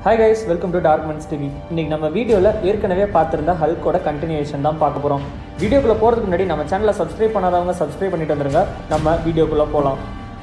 hi guys welcome to Darkmens TV இன்னைக்கு நம்ம வீடியோவில் ஏற்கனவே பார்த்துருந்த ஹல்கோட கண்டினியூஷன் தான் பார்க்க போகிறோம் வீடியோக்குள்ளே போகிறதுக்கு முன்னாடி நம்ம சேனலை சப்ஸ்கிரைப் பண்ணாதவங்க சப்ஸ்கிரைப் பண்ணிட்டு வந்துருங்க நம்ம வீடியோக்குள்ளே போகலாம்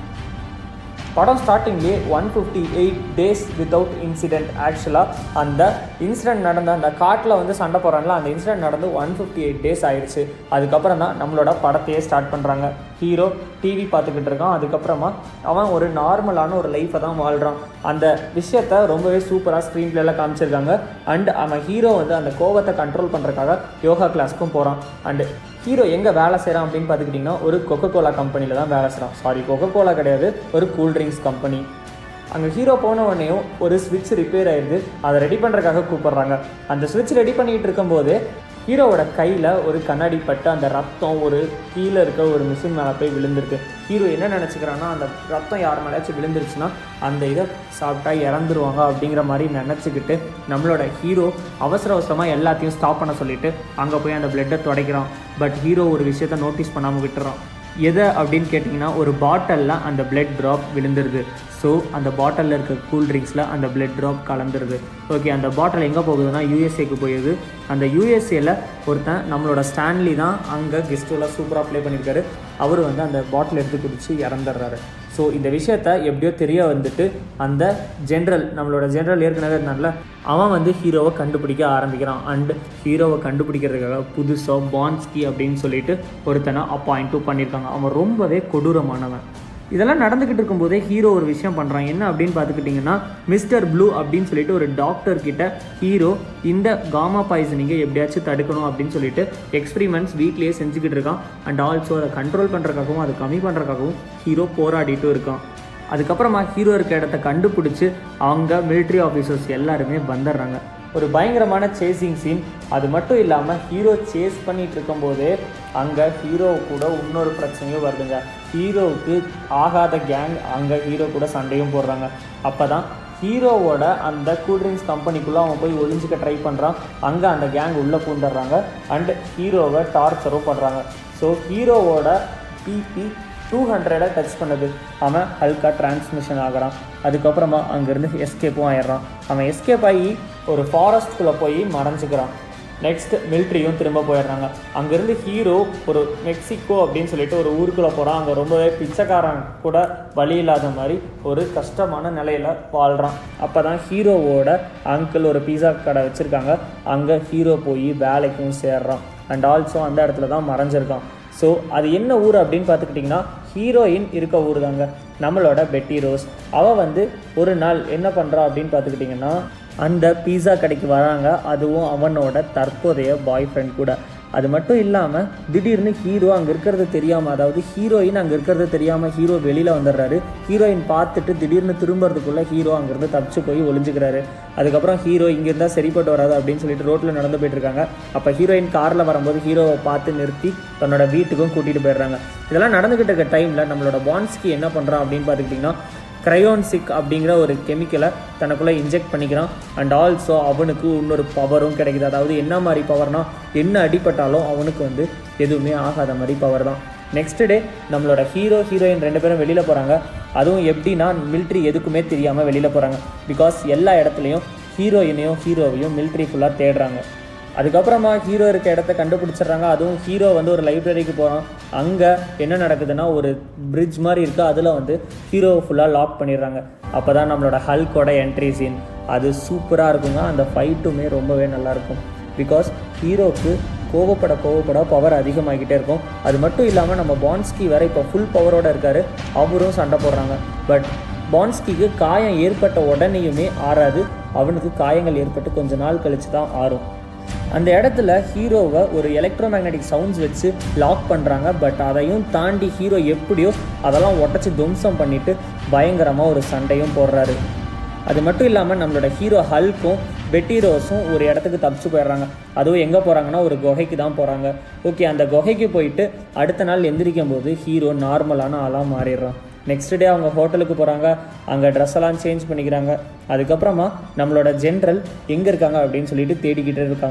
படம் ஸ்டார்டிங்லேயே one fifty eight days without incident ஆக்சுவலாக அந்த இன்சிடென்ட் நடந்த அந்த காட்டில் வந்து சண்டை போகிறாங்களா அந்த இன்சிடென்ட் நடந்து ஒன் ஃபிஃப்டி எயிட் டேஸ் ஆயிடுச்சு அதுக்கப்புறம் தான் நம்மளோட படத்தையே ஸ்டார்ட் பண்ணுறாங்க ஹீரோ டிவி பார்த்துக்கிட்டு இருக்கான் அதுக்கப்புறமா அவன் ஒரு நார்மலான ஒரு லைஃப்பை தான் வாழ்கிறான் அந்த விஷயத்த ரொம்பவே சூப்பராக ஸ்க்ரீன் பிளேல காமிச்சிருக்காங்க அண்ட் அவன் ஹீரோ வந்து அந்த கோவத்தை கண்ட்ரோல் பண்ணுறதுக்காக யோகா கிளாஸ்க்கும் போகிறான் அண்டு ஹீரோ எங்கே வேலை செய்கிறான் அப்படின்னு பார்த்துக்கிட்டிங்கன்னா ஒரு கொக்கோ கோலா கம்பெனியில் தான் வேலை செய்கிறான் சாரி கொக்கோ கோலா கிடையாது ஒரு கூல் ட்ரிங்க்ஸ் கம்பெனி அங்கே ஹீரோ போன உடனேயும் ஒரு ஸ்விட்ச் ரிப்பேர் ஆயிடுது அதை ரெடி பண்ணுறதுக்காக கூப்பிட்றாங்க அந்த ஸ்விட்ச் ரெடி பண்ணிகிட்டு இருக்கும்போது ஹீரோவோட கையில் ஒரு கண்ணாடி பட்டு அந்த ரத்தம் ஒரு கீழே இருக்க ஒரு மிஷின் மேலே போய் விழுந்திருக்கு ஹீரோ என்ன நினச்சிக்கிறான்னா அந்த ரத்தம் யார் மேலேயாச்சும் விழுந்துருச்சுன்னா அந்த இதை சாப்பிட்டா இறந்துருவாங்க அப்படிங்கிற மாதிரி நினச்சிக்கிட்டு நம்மளோட ஹீரோ அவசர அவசரமாக எல்லாத்தையும் ஸ்டாப் பண்ண சொல்லிட்டு அங்கே போய் அந்த பிளட்டை துடைக்கிறான் பட் ஹீரோ ஒரு விஷயத்த நோட்டீஸ் பண்ணாமல் விட்டுறான் எதை அப்படின்னு கேட்டிங்கன்னா ஒரு பாட்டிலில் அந்த பிளட் ட்ராப் விழுந்துருது ஸோ அந்த பாட்டிலில் இருக்க கூல் ட்ரிங்க்ஸில் அந்த பிளட் ட்ராப் கலந்துருது ஓகே அந்த பாட்டில் எங்கே போகுதுன்னா யூஎஸ்ஏக்கு போயிடுது அந்த யூஎஸ்ஏல ஒருத்தன் நம்மளோட ஸ்டான்லி தான் அங்கே கெஸ்ட்டெல்லாம் சூப்பராக ப்ளே பண்ணியிருக்காரு அவர் வந்து அந்த பாட்டில் எடுத்து குடிச்சு இறந்துடுறாரு ஸோ இந்த விஷயத்த எப்படியோ தெரிய வந்துட்டு அந்த ஜென்ரல் நம்மளோட ஜென்ரல் ஏற்கனவே இருந்தால அவன் வந்து ஹீரோவை கண்டுபிடிக்க ஆரம்பிக்கிறான் அண்ட் ஹீரோவை கண்டுபிடிக்கிறதுக்காக புதுசாக பான்ஸ்கி அப்படின்னு சொல்லிட்டு ஒருத்தனை அப்பாயிண்ட்டும் பண்ணியிருக்காங்க அவன் ரொம்பவே கொடூரமானவன் இதெல்லாம் நடந்துக்கிட்டு இருக்கும்போதே ஹீரோ ஒரு விஷயம் பண்ணுறான் என்ன அப்படின்னு பார்த்துக்கிட்டிங்கன்னா மிஸ்டர் ப்ளூ அப்படின்னு சொல்லிட்டு ஒரு டாக்டர் கிட்ட ஹீரோ இந்த காமா பாய்சனிங்கை எப்படியாச்சும் தடுக்கணும் அப்படின்னு சொல்லிட்டு எக்ஸ்பிரிமெண்ட்ஸ் வீட்லேயே செஞ்சுக்கிட்டு இருக்கான் அண்ட் ஆல்சோ அதை கண்ட்ரோல் பண்ணுறதுக்காகவும் அதை கம்மி பண்ணுறதுக்காகவும் ஹீரோ போராடிட்டும் இருக்கான் அதுக்கப்புறமா ஹீரோ இருக்க இடத்த கண்டுபிடிச்சி அவங்க மிலிட்ரி ஆஃபீஸர்ஸ் எல்லாருமே வந்துடுறாங்க ஒரு பயங்கரமான சேசிங் சீன் அது மட்டும் இல்லாமல் ஹீரோ சேஸ் பண்ணிட்டு இருக்கும்போதே அங்கே ஹீரோ கூட இன்னொரு பிரச்சனையும் வருதுங்க ஹீரோவுக்கு ஆகாத கேங் அங்கே ஹீரோ கூட சண்டையும் போடுறாங்க அப்போ தான் ஹீரோவோட அந்த கூல்ட்ரிங்க்ஸ் கம்பெனிக்குள்ளே அவன் போய் ஒளிஞ்சிக்க ட்ரை பண்ணுறான் அங்கே அந்த கேங் உள்ளே பூந்துடுறாங்க அண்ட் ஹீரோவை டார்ச்சரும் பண்ணுறாங்க ஸோ ஹீரோவோட பிபி டூ ஹண்ட்ரடை டச் பண்ணுது அவன் ஹல்கா டிரான்ஸ்மிஷன் ஆகிறான் அதுக்கப்புறமா அங்கேருந்து எஸ்கேப்பும் ஆயிடுறான் அவன் எஸ்கேப் ஆகி ஒரு ஃபாரஸ்ட்குள்ளே போய் மறைஞ்சிக்கிறான் நெக்ஸ்ட் மிலிட்ரியும் திரும்ப போயிடுறாங்க அங்கேருந்து ஹீரோ ஒரு மெக்சிகோ அப்படின்னு சொல்லிட்டு ஒரு ஊருக்குள்ளே போகிறான் அங்கே ரொம்பவே பிச்சைக்காரன் கூட வழி இல்லாத மாதிரி ஒரு கஷ்டமான நிலையில் வாழ்கிறான் அப்போ தான் ஹீரோவோட அங்கிள் ஒரு பீஸா கடை வச்சுருக்காங்க அங்கே ஹீரோ போய் வேலைக்கும் சேர்றான் அண்ட் ஆல்சோ அந்த இடத்துல தான் மறைஞ்சிருக்கான் ஸோ அது என்ன ஊர் அப்படின்னு பார்த்துக்கிட்டிங்கன்னா ஹீரோயின் இருக்க ஊர் தாங்க நம்மளோட பெட்டி ரோஸ் அவள் வந்து ஒரு நாள் என்ன பண்ணுறா அப்படின்னு பார்த்துக்கிட்டிங்கன்னா அந்த பீஸா கடைக்கு வராங்க அதுவும் அவனோட தற்போதைய பாய் ஃப்ரெண்ட் கூட அது மட்டும் இல்லாமல் திடீர்னு ஹீரோ அங்கே இருக்கிறது தெரியாமல் அதாவது ஹீரோயின் அங்கே இருக்கிறது தெரியாமல் ஹீரோ வெளியில் வந்துடுறாரு ஹீரோயின் பார்த்துட்டு திடீர்னு திரும்புறதுக்குள்ளே ஹீரோ அங்கேருந்து தப்பிச்சு போய் ஒளிஞ்சுக்கிறாரு அதுக்கப்புறம் ஹீரோ இங்கே இருந்தால் சரிப்பட்டு வராது அப்படின்னு சொல்லிட்டு ரோட்டில் நடந்து போயிட்டு இருக்காங்க அப்போ ஹீரோயின் காரில் வரும்போது ஹீரோவை பார்த்து நிறுத்தி தன்னோட வீட்டுக்கும் கூட்டிகிட்டு போயிடுறாங்க இதெல்லாம் நடந்துக்கிட்டு இருக்க டைமில் நம்மளோட பான்ஸ்கி என்ன பண்ணுறான் அப்படின்னு பார்த்துக்கிட்டிங்கன்னா க்ரையோன்சிக் அப்படிங்கிற ஒரு கெமிக்கலை தனக்குள்ளே இன்ஜெக்ட் பண்ணிக்கிறான் அண்ட் ஆல்சோ அவனுக்கு இன்னொரு பவரும் கிடைக்குது அதாவது என்ன மாதிரி பவர்னால் என்ன அடிப்பட்டாலும் அவனுக்கு வந்து எதுவுமே ஆகாத மாதிரி பவர் தான் நெக்ஸ்ட் டே நம்மளோட ஹீரோ ஹீரோயின் ரெண்டு பேரும் வெளியில் போகிறாங்க அதுவும் எப்படின்னா மிலிட்ரி எதுக்குமே தெரியாமல் வெளியில் போகிறாங்க பிகாஸ் எல்லா இடத்துலையும் ஹீரோயினையும் ஹீரோவையும் மிலிட்ரி ஃபுல்லாக தேடுறாங்க அதுக்கப்புறமா ஹீரோ இருக்க இடத்த கண்டுபிடிச்சிடுறாங்க அதுவும் ஹீரோ வந்து ஒரு லைப்ரரிக்கு போகிறோம் அங்கே என்ன நடக்குதுன்னா ஒரு பிரிட்ஜ் மாதிரி இருக்குது அதில் வந்து ஹீரோவை ஃபுல்லாக லாக் பண்ணிடுறாங்க அப்போ தான் நம்மளோட ஹல்கோட என்ட்ரி சீன் அது சூப்பராக இருக்குங்க அந்த ஃபைட்டுமே ரொம்பவே நல்லாயிருக்கும் பிகாஸ் ஹீரோக்கு கோவப்பட கோவப்பட பவர் அதிகமாகிக்கிட்டே இருக்கும் அது மட்டும் இல்லாமல் நம்ம பான்ஸ்கி வேற இப்போ ஃபுல் பவரோடு இருக்கார் அவரும் சண்டை போடுறாங்க பட் பான்ஸ்கிக்கு காயம் ஏற்பட்ட உடனேயுமே ஆறாது அவனுக்கு காயங்கள் ஏற்பட்டு கொஞ்ச நாள் கழிச்சு தான் ஆறும் அந்த இடத்துல ஹீரோவை ஒரு எலக்ட்ரோ மேக்னெட்டிக் சவுண்ட்ஸ் வச்சு லாக் பண்ணுறாங்க பட் அதையும் தாண்டி ஹீரோ எப்படியோ அதெல்லாம் உடச்சி துவம்சம் பண்ணிட்டு பயங்கரமாக ஒரு சண்டையும் போடுறாரு அது மட்டும் இல்லாமல் நம்மளோட ஹீரோ ஹல்க்கும் பெட்டி ரோஸும் ஒரு இடத்துக்கு தப்பிச்சு போயிடுறாங்க அதுவும் எங்கே போகிறாங்கன்னா ஒரு குகைக்கு தான் போகிறாங்க ஓகே அந்த குகைக்கு போயிட்டு அடுத்த நாள் எந்திரிக்கும் போது ஹீரோ நார்மலான ஆளாக மாறிடுறான் நெக்ஸ்ட் டே அவங்க ஹோட்டலுக்கு போகிறாங்க அங்கே ட்ரெஸ் எல்லாம் சேஞ்ச் பண்ணிக்கிறாங்க அதுக்கப்புறமா நம்மளோட ஜென்ரல் எங்கே இருக்காங்க அப்படின்னு சொல்லிட்டு தேடிக்கிட்டு இருக்காங்க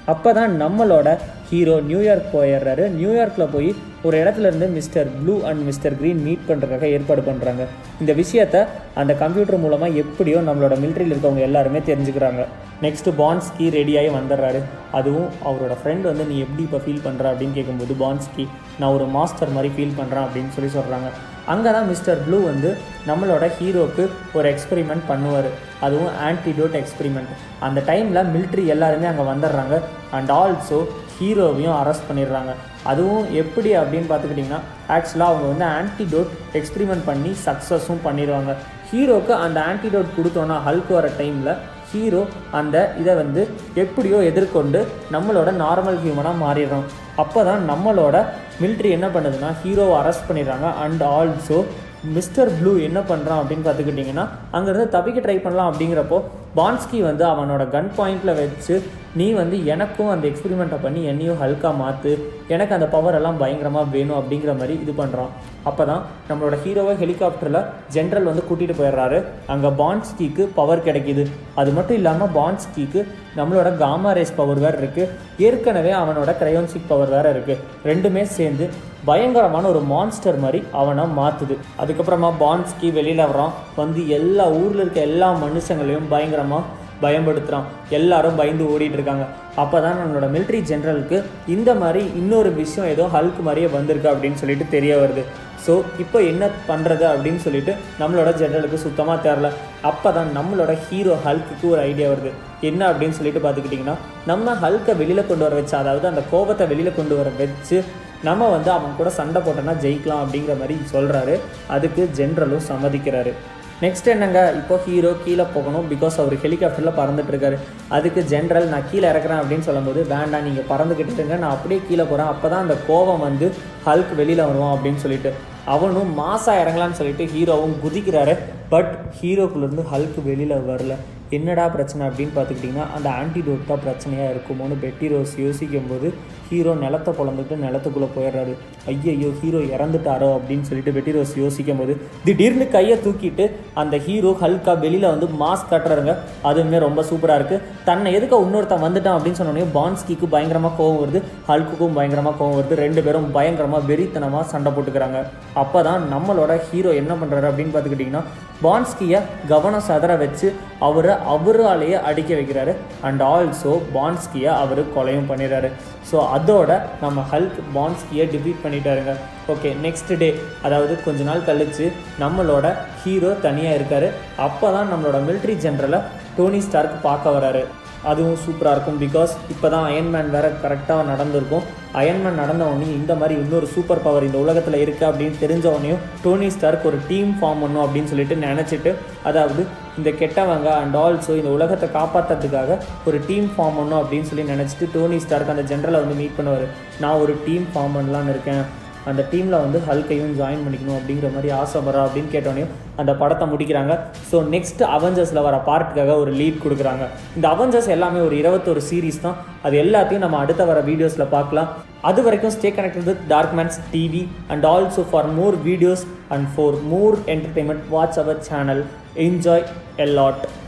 அப்போ தான் நம்மளோட ஹீரோ நியூயார்க் போயிடுறாரு நியூயார்க்கில் போய் ஒரு இடத்துல இருந்து mister blue and mister green meet பண்ணுறதுக்காக ஏற்பாடு பண்ணுறாங்க இந்த விஷயத்த அந்த கம்ப்யூட்டர் மூலமாக எப்படியோ நம்மளோட மிலிட்ரியில் இருக்கவங்க எல்லாருமே தெரிஞ்சுக்கிறாங்க நெக்ஸ்ட்டு பான்ஸ்கி ரெடியாகி வந்துடுறாரு அதுவும் அவரோட ஃப்ரெண்ட் வந்து நீ எப்படி இப்போ ஃபீல் பண்ணுற அப்படின்னு கேட்கும்போது பான்ஸ்கி நான் ஒரு மாஸ்டர் மாதிரி ஃபீல் பண்ணுறேன் அப்படின்னு சொல்லி சொல்கிறாங்க அங்கே தான் மிஸ்டர் ப்ளூ வந்து நம்மளோட ஹீரோக்கு ஒரு எக்ஸ்பெரிமெண்ட் பண்ணுவார் அதுவும் ஆன்டிடோட் எக்ஸ்பெரிமெண்ட் அந்த டைமில் மிலிட்ரி எல்லாருமே அங்கே வந்துடுறாங்க அண்ட் ஆல்சோ ஹீரோவையும் அரெஸ்ட் பண்ணிடுறாங்க அதுவும் எப்படி அப்படின்னு பார்த்துக்கிட்டிங்கன்னா ஆக்சுவலாக அவங்க வந்து ஆன்டிடோட் எக்ஸ்பெரிமெண்ட் பண்ணி சக்ஸஸும் பண்ணிடுவாங்க ஹீரோக்கு அந்த ஆன்டிடோட் கொடுத்தோன்னா ஹல்க் வர டைமில் ஹீரோ அந்த இதை வந்து எப்படியோ எதிர்கொண்டு நம்மளோட நார்மல் ஹியூமனாக மாறிடுறோம் அப்போ தான் நம்மளோட மிலிட்ரி என்ன பண்ணுதுன்னா ஹீரோவை அரெஸ்ட் பண்ணிடுறாங்க அண்ட் ஆல்சோ மிஸ்டர் ப்ளூ என்ன பண்ணுறான் அப்படின்னு பார்த்துக்கிட்டிங்கன்னா அங்கேருந்து தப்பிக்க ட்ரை பண்ணலாம் அப்படிங்கிறப்போ பான்ஸ்கி வந்து அவனோட கன் பாயிண்டில் வச்சு நீ வந்து எனக்கும் அந்த எக்ஸ்பெரிமெண்ட்டை பண்ணி என்னையும் ஹல்காக மாற்று எனக்கு அந்த பவர் எல்லாம் பயங்கரமாக வேணும் அப்படிங்கிற மாதிரி இது பண்ணுறான் அப்போ தான் நம்மளோட ஹீரோவை ஹெலிகாப்டரில் ஜென்ரல் வந்து கூட்டிகிட்டு போயிடுறாரு அங்கே பான்ஸ்கிக்கு பவர் கிடைக்கிது அது மட்டும் இல்லாமல் பான்ஸ்கிக்கு நம்மளோட காமா ரேஸ் பவர் வேறு இருக்குது ஏற்கனவே அவனோட கிரையோன்சிக் பவர் வேறு இருக்குது ரெண்டுமே சேர்ந்து பயங்கரமான ஒரு மான்ஸ்டர் மாதிரி அவனை மாற்றுது அதுக்கப்புறமா பான்ஸ்கி வெளியில் வரான் வந்து எல்லா ஊரில் இருக்க எல்லா மனுஷங்களையும் பயங்கரமாக பயன்படுத்துகிறான் எல்லாரும் பயந்து ஓடிட்டு இருக்காங்க அப்போ தான் நம்மளோட மிலிட்ரி ஜெனரலுக்கு இந்த மாதிரி இன்னொரு விஷயம் ஏதோ ஹல்க் மாதிரியே வந்திருக்கு அப்படின்னு சொல்லிட்டு தெரிய வருது ஸோ இப்போ என்ன பண்ணுறது அப்படின்னு சொல்லிட்டு நம்மளோட ஜெனரலுக்கு சுத்தமாக தெரில அப்போ தான் நம்மளோட ஹீரோ ஹல்க்குக்கு ஒரு ஐடியா வருது என்ன அப்படின்னு சொல்லிட்டு பார்த்துக்கிட்டிங்கன்னா நம்ம ஹல்கை வெளியில் கொண்டு வர வச்சு அதாவது அந்த கோபத்தை வெளியில் கொண்டு வர வச்சு நம்ம வந்து அவன் கூட சண்டை போட்டோன்னா ஜெயிக்கலாம் அப்படிங்கிற மாதிரி சொல்கிறாரு அதுக்கு ஜென்ரலும் சம்மதிக்கிறாரு நெக்ஸ்ட் என்னங்க இப்போ ஹீரோ கீழே போகணும் பிகாஸ் அவர் ஹெலிகாப்டரில் பறந்துட்டு இருக்காரு அதுக்கு ஜென்ரல் நான் கீழே இறக்குறேன் அப்படின்னு சொல்லும்போது வேண்டாம் நீங்கள் பறந்துக்கிட்டு இருங்க நான் அப்படியே கீழே போகிறேன் அப்போ தான் அந்த கோவம் வந்து ஹல்க் வெளியில் வருவான் அப்படின்னு சொல்லிட்டு அவனும் மாசா இறங்கலான்னு சொல்லிட்டு ஹீரோவும் குதிக்கிறாரு பட் ஹீரோக்குள்ளேருந்து ஹல்க் வெளியில் வரல என்னடா பிரச்சனை அப்படின்னு பார்த்துக்கிட்டிங்கன்னா அந்த ஆன்டிடோட் தான் பிரச்சனையாக இருக்குமோன்னு பெட்டி ரோஸ் யோசிக்கும் போது ஹீரோ நிலத்தை பொழந்துட்டு நிலத்துக்குள்ளே போயிடுறாரு ஐயையோ ஹீரோ இறந்துட்டாரோ அப்படின்னு சொல்லிட்டு பெட்டி ரோஸ் யோசிக்கும் போது திடீர்னு கையை தூக்கிட்டு அந்த ஹீரோ ஹல்கா வெளியில் வந்து மாஸ்க் கட்டுறாருங்க அதுவுமே ரொம்ப சூப்பராக இருக்குது தன்னை எதுக்கு இன்னொருத்தன் வந்துட்டான் அப்படின்னு சொன்னோடனே பான்ஸ்கிக்கு பயங்கரமாக கோவம் வருது ஹல்க்குக்கும் பயங்கரமாக கோவம் வருது ரெண்டு பேரும் பயங்கரமாக வெறித்தனமாக சண்டை போட்டுக்கிறாங்க அப்போ தான் நம்மளோட ஹீரோ என்ன பண்ணுறாரு அப்படின்னு பார்த்துக்கிட்டிங்கன்னா பான்ஸ்கியை கவனம் சதற வச்சு அவரை அவராலேயே அடிக்க வைக்கிறாரு அண்ட் ஆல்சோ பான்ஸ்கியை அவர் கொலையும் பண்ணிடுறாரு ஸோ அதோட நம்ம ஹல்க் பான்ஸ்கியை டிஃபீட் பண்ணிட்டாருங்க ஓகே நெக்ஸ்ட் டே அதாவது கொஞ்ச நாள் கழிச்சு நம்மளோட ஹீரோ தனியாக இருக்காரு அப்போ தான் நம்மளோட மிலிட்ரி ஜெனரலை டோனி ஸ்டார்க் பார்க்க வராரு அதுவும் சூப்பராக இருக்கும் பிகாஸ் இப்போ தான் அயன்மேன் வேறு கரெக்டாக நடந்திருக்கும் அயன்மேன் நடந்த உடனே இந்த மாதிரி இன்னொரு சூப்பர் பவர் இந்த உலகத்தில் இருக்குது அப்படின்னு தெரிஞ்ச உடனேயும் டோனி ஸ்டார்க் ஒரு டீம் ஃபார்ம் பண்ணும் அப்படின்னு சொல்லிட்டு நினச்சிட்டு அதாவது இந்த கெட்டவங்க அண்ட் ஆல்சோ இந்த உலகத்தை காப்பாற்றுறதுக்காக ஒரு டீம் ஃபார்ம் பண்ணும் அப்படின்னு சொல்லி நினச்சிட்டு டோனி ஸ்டார்க் அந்த ஜென்ரலை வந்து மீட் பண்ணுவார் நான் ஒரு டீம் ஃபார்ம் பண்ணலான்னு இருக்கேன் அந்த டீமில் வந்து ஹல்கையும் ஜாயின் பண்ணிக்கணும் அப்படிங்கிற மாதிரி ஆசைப்படுறா அப்படின்னு கேட்டோன்னே அந்த படத்தை முடிக்கிறாங்க ஸோ நெக்ஸ்ட் அவெஞ்சர்ஸில் வர பார்ட்டுக்காக ஒரு லீட் கொடுக்குறாங்க இந்த அவெஞ்சர்ஸ் எல்லாமே ஒரு இருபத்தொரு சீரீஸ் தான் அது எல்லாத்தையும் நம்ம அடுத்த வர வீடியோஸில் பார்க்கலாம் அது வரைக்கும் stay connected with Dark Man's TV and also for more videos and for more entertainment watch our channel enjoy a lot